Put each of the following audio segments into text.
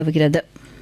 நிலவுகிறது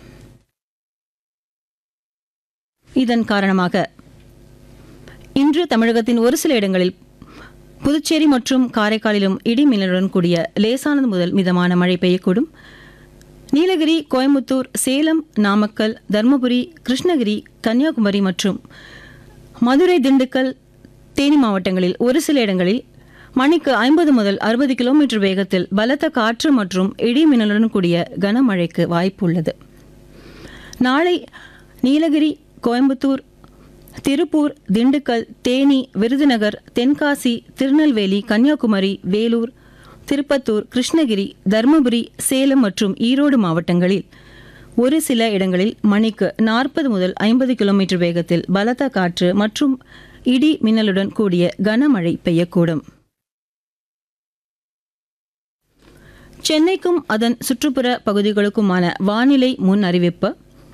இதன் காரணமாக இன்று தமிழகத்தின் ஒரு சில இடங்களில் புதுச்சேரி மற்றும் காரைக்காலிலும் இடி மின்னலுடன் கூடிய லேசானது முதல் மிதமான மழை பெய்யக்கூடும் நீலகிரி கோயம்புத்தூர் சேலம் நாமக்கல் தருமபுரி கிருஷ்ணகிரி கன்னியாகுமரி மற்றும் மதுரை திண்டுக்கல் தேனி மாவட்டங்களில் ஒரு சில இடங்களில் மணிக்கு ஐம்பது முதல் அறுபது கிலோமீட்டர் வேகத்தில் பலத்த காற்று மற்றும் இடி மின்னலுடன் கூடிய கனமழைக்கு வாய்ப்பு உள்ளது நாளை நீலகிரி கோயம்புத்தூர் திருப்பூர் திண்டுக்கல் தேனி விருதுநகர் தென்காசி திருநெல்வேலி கன்னியாகுமரி வேலூர் திருப்பத்தூர் கிருஷ்ணகிரி தருமபுரி சேலம் மற்றும் ஈரோடு மாவட்டங்களில் ஒரு சில இடங்களில் மணிக்கு நாற்பது முதல் ஐம்பது கிலோமீட்டர் வேகத்தில் பலத்த காற்று மற்றும் இடி மின்னலுடன் கூடிய கனமழை பெய்யக்கூடும் சென்னைக்கும் அதன் சுற்றுப்புற பகுதிகளுக்குமான வானிலை முன் அறிவிப்பு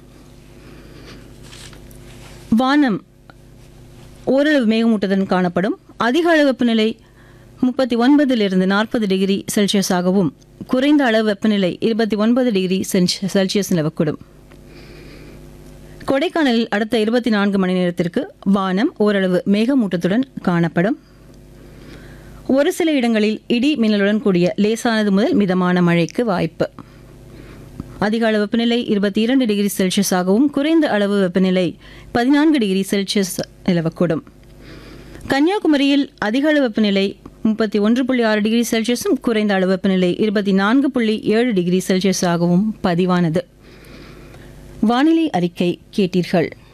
வானம் ஓரளவு மேகமூட்டத்துடன் காணப்படும் அதிக அளவு வெப்பநிலை முப்பத்தி ஒன்பதிலிருந்து நாற்பது டிகிரி செல்சியஸாகவும் குறைந்த அளவு வெப்பநிலை இருபத்தி ஒன்பது டிகிரி செல்சி- செல்சியஸ் நிலவக்கூடும் கொடைக்கானலில் அடுத்த இருபத்தி நான்கு மணி நேரத்திற்கு வானம் ஓரளவு மேகமூட்டத்துடன் காணப்படும் ஒரு சில இடங்களில் இடி மின்னலுடன் கூடிய லேசானது முதல் மிதமான மழைக்கு வாய்ப்பு அதிக அளவு வெப்பநிலை இருபத்தி இரண்டு டிகிரி செல்சியஸாகவும் குறைந்த அளவு வெப்பநிலை பதினான்கு டிகிரி செல்சியஸ் நிலவக்கூடும் கன்னியாகுமரியில் அதிக அளவு வெப்பநிலை முப்பத்தி ஒன்று புள்ளி ஆறு டிகிரி செல்சியஸும் குறைந்த அளவு வெப்பநிலை இருபத்தி நான்கு புள்ளி ஏழு டிகிரி செல்சியஸாகவும் பதிவானது வானிலை அறிக்கை கேட்டீர்கள்